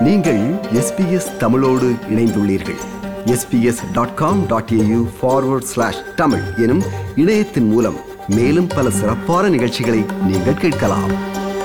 நீங்கள் எஸ்பிஎஸ் தமிழோடு இணைந்துள்ளீர்கள் SBS dot com dot AU forward slash Tamil எனும் இணையத்தின் மூலம் மேலும் பல சிறப்பான நிகழ்ச்சிகளை நீங்கள் கேட்கலாம்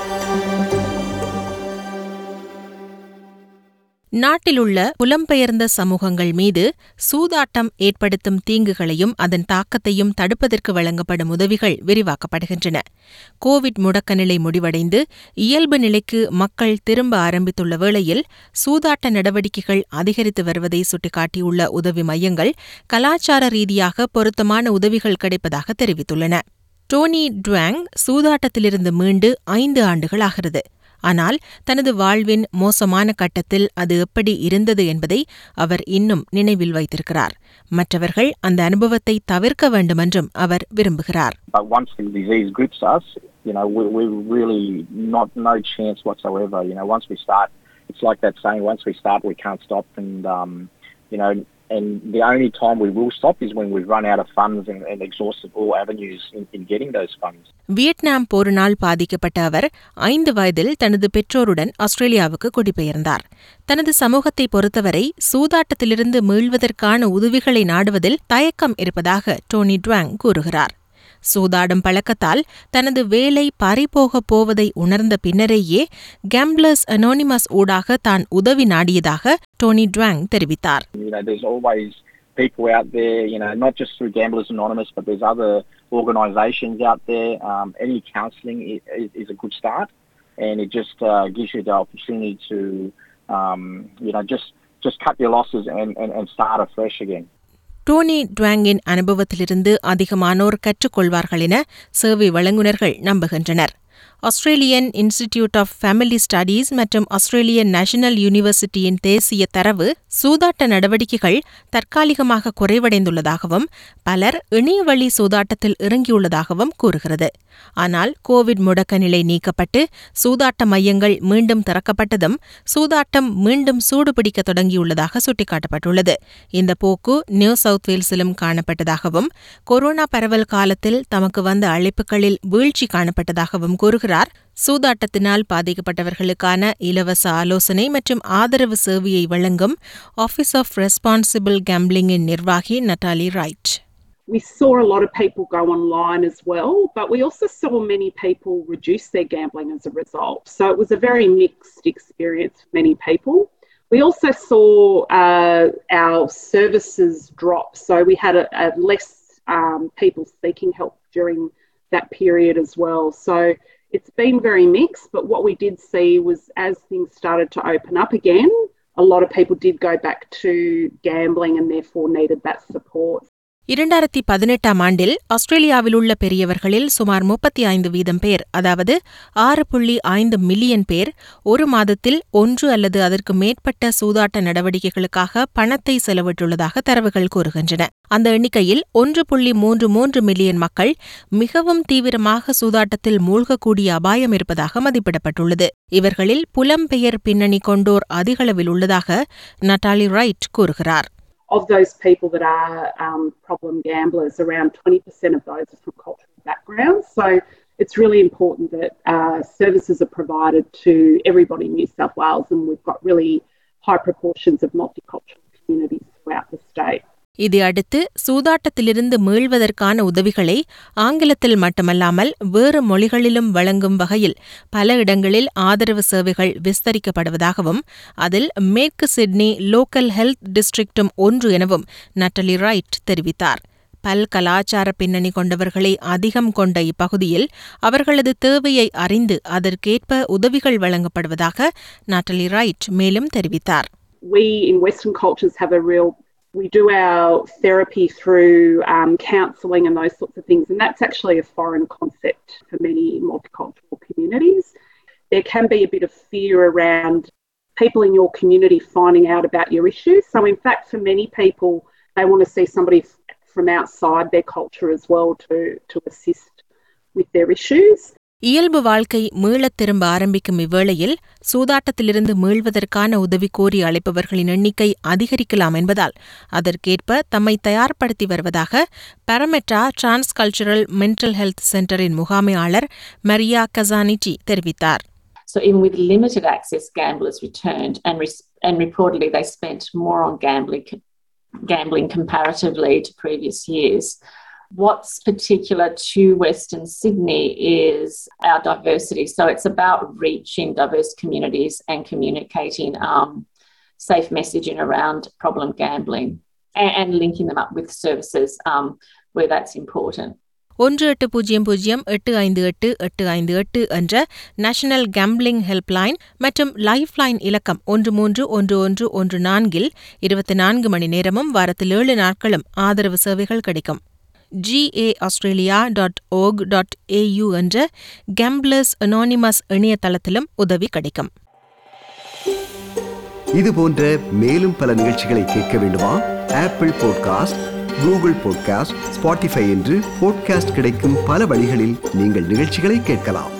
நாட்டிலுள்ள புலம்பெயர்ந்த சமூகங்கள் மீது சூதாட்டம் ஏற்படுத்தும் தீங்குகளையும் அதன் தாக்கத்தையும் தடுப்பதற்கு வழங்கப்படும் உதவிகள் விரிவாக்கப்படுகின்றன கோவிட் முடக்க நிலை முடிவடைந்து இயல்பு நிலைக்கு மக்கள் திரும்ப ஆரம்பித்துள்ள வேளையில் சூதாட்ட நடவடிக்கைகள் அதிகரித்து வருவதை சுட்டிக்காட்டியுள்ள உதவி மையங்கள் கலாச்சார ரீதியாக பொருத்தமான உதவிகள் கிடைப்பதாக தெரிவித்துள்ளன டோனி டுவாங் சூதாட்டத்திலிருந்து மீண்டு ஐந்து ஆண்டுகள் ஆகிறது ஆனால் தனது வாழ்வின் மோசமான கட்டத்தில் அது எப்படி இருந்தது என்பதை அவர் இன்னும் நினைவில் வைத்திருக்கிறார் மற்றவர்கள் அந்த அனுபவத்தை தவிர்க்க வேண்டுமென்றும் அவர் விரும்புகிறார் But once the disease grips us, you know, we, we really not no chance whatsoever. You know, once we start, it's like that saying: once we start, we can't stop. And um, you know, and the only time we will stop is when we run out of funds and, and exhausted all avenues in, in getting those funds. Vietnam போரினால் பாதிக்கப்பட்ட அவர் ஐந்து வயதில் தனது பெற்றோருடன் ஆஸ்திரேலியாவுக்கு குடிபெயர்ந்தார் தனது சமூகத்தை பொறுத்தவரை சூதாட்டத்திலிருந்து மீள்வதற்கான உதவிகளை நாடுவதில் தயக்கம் இருப்பதாக டோனி டுவாங் கூறுகிறார் சூதாடும் பழக்கத்தால் தனது வேலை பறிபோகப் போவதை உணர்ந்த பின்னரேயே கேம்ப்ளர்ஸ் அனோனிமஸ் ஊடாக தான் உதவி நாடியதாக டோனி டுவாங் தெரிவித்தார் You know, there's always people out there. You know, not just through Gamblers Anonymous, but there's other organisations out there. Um, any counselling is, is a good start, and it just uh, gives you the opportunity to, um, you know, just just cut your losses and, and, and start afresh again. Dhoni டுவாங்கின் அனுபவத்திலிருந்து அதிகமானோர் கற்றுக்கொள்வார்கள் என சேவை வழங்குநர்கள் நம்புகின்றனர் Australian institute of family studies மற்றும் Australian national யூனிவர்சிட்டியின் தேசிய தரவு சூதாட்ட நடவடிக்கைகள் தற்காலிகமாக குறைவடைந்துள்ளதாகவும் பலர் இணையவழி சூதாட்டத்தில் இறங்கியுள்ளதாகவும் கூறுகிறது ஆனால் கோவிட் முடக்க நிலை நீக்கப்பட்டு சூதாட்ட மையங்கள் மீண்டும் திறக்கப்பட்டதும் சூதாட்டம் மீண்டும் சூடுபிடிக்க தொடங்கியுள்ளதாக சுட்டிக்காட்டப்பட்டுள்ளது இந்த போக்கு நியூ சவுத் வேல்ஸிலும் காணப்பட்டதாகவும் கொரோனா பரவல் காலத்தில் தமக்கு வந்த அழைப்புகளில் வீழ்ச்சி காணப்பட்டதாகவும் கூறுகிறார் சூதாட்டத்தினால் பாதிக்கப்பட்டவர்களுக்கான இலவச ஆலோசனை மற்றும் ஆதரவு சேவையை வழங்கும் ஆஃபீஸ் ஆஃப் ரெஸ்பான்சிபிள் கேம்பிளிங்கின் நிர்வாகி Natalie Wright We saw a lot of people go online as well, but we also saw many people reduce their gambling as a result. So it was a very mixed experience for many people. We also saw uh, our services drop. So we had a, a less um, people seeking help during that period as well. So it's been very mixed, but what we did see was as things started to open up again, a lot of people did go back to gambling and therefore needed that support. இரண்டாயிரத்தி பதினெட்டாம் ஆண்டில் ஆஸ்திரேலியாவில் உள்ள பெரியவர்களில் சுமார் முப்பத்தி ஐந்து வீதம் பேர் அதாவது ஆறு புள்ளி ஐந்து மில்லியன் பேர் ஒரு மாதத்தில் ஒன்று அல்லது அதற்கு மேற்பட்ட சூதாட்ட நடவடிக்கைகளுக்காக பணத்தை செலவிட்டுள்ளதாக தரவுகள் கூறுகின்றன அந்த எண்ணிக்கையில் ஒன்று புள்ளி மூன்று மூன்று மில்லியன் மக்கள் மிகவும் தீவிரமாக சூதாட்டத்தில் மூழ்கக்கூடிய அபாயம் இருப்பதாக மதிப்பிடப்பட்டுள்ளது இவர்களில் புலம்பெயர் பின்னணி கொண்டோர் அதிகளவில் உள்ளதாக நட்டாலி ரைட் கூறுகிறார் of those people that are um, problem gamblers, around 20% of those are from cultural backgrounds. So it's really important that uh, services are provided to everybody in New South Wales, and we've got really high proportions of multicultural communities throughout the state. இது அடுத்து சூதாட்டத்திலிருந்து மீள்வதற்கான உதவிகளை ஆங்கிலத்தில் மட்டுமல்லாமல் வேறு மொழிகளிலும் வழங்கும் வகையில் பல இடங்களில் ஆதரவு சேவைகள் விஸ்தரிக்கப்படுவதாகவும் அதில் மேற்கு சிட்னி லோக்கல் ஹெல்த் டிஸ்ட்ரிக்டும் ஒன்று எனவும் நட்டலி ரைட் தெரிவித்தார் பல் கலாச்சார பின்னணி கொண்டவர்களை அதிகம் கொண்ட இப்பகுதியில் அவர்களது தேவையை அறிந்து அதற்கேற்ப உதவிகள் வழங்கப்படுவதாக நாட்டலி ரைட் மேலும் தெரிவித்தார் We in Western cultures have a real we do our therapy through um, counselling and those sorts of things, and that's actually a foreign concept for many multicultural communities. There can be a bit of fear around people in your community finding out about your issues. So, in fact, for many people, they want to see somebody from outside their culture as well to, to assist with their issues. இயல்பு வாழ்க்கை மீளத் திரும்ப ஆரம்பிக்கும் இவ்வேளையில் சூதாட்டத்திலிருந்து மீள்வதற்கான உதவி கோரி அழைப்பவர்களின் எண்ணிக்கை அதிகரிக்கலாம் என்பதால் அதற்கேற்ப தம்மை தயார்படுத்தி வருவதாக பரமெட்ரா டிரான்ஸ்கல்ச்சரல் மென்டல் ஹெல்த் சென்டரின் முகாமையாளர் மரியா கசானிச்சி தெரிவித்தார் So even with limited access, gamblers returned, and res- and reportedly they spent more on gambling gambling comparatively to previous years. What's particular to Western Sydney is our diversity. So it's about reaching diverse communities and communicating um, safe messaging around problem gambling and, and linking them up with services um, where that's important. ஒன்று எட்டு பூஜ்ஜியம் பூஜ்ஜியம் எட்டு ஐந்து எட்டு எட்டு ஐந்து எட்டு என்ற நேஷனல் கேம்பிளிங் ஹெல்ப்லைன் மற்றும் லைஃப் லைன் இலக்கம் ஒன்று மூன்று ஒன்று ஒன்று ஒன்று நான்கில் இருபத்தி நான்கு மணி நேரமும் வாரத்தில் ஏழு நாட்களும் ஆதரவு சேவைகள் கிடைக்கும் G A Australia dot org dot AU என்ற கேம்ப்ளர்ஸ் அனானிமஸ் இணையதளத்திலும் உதவி கிடைக்கும் இது போன்ற மேலும் பல நிகழ்ச்சிகளை கேட்க வேண்டுமா Apple podcast Google podcast Spotify என்று பாட்காஸ்ட் கிடைக்கும் பல வழிகளில் நீங்கள் நிகழ்ச்சிகளை கேட்கலாம்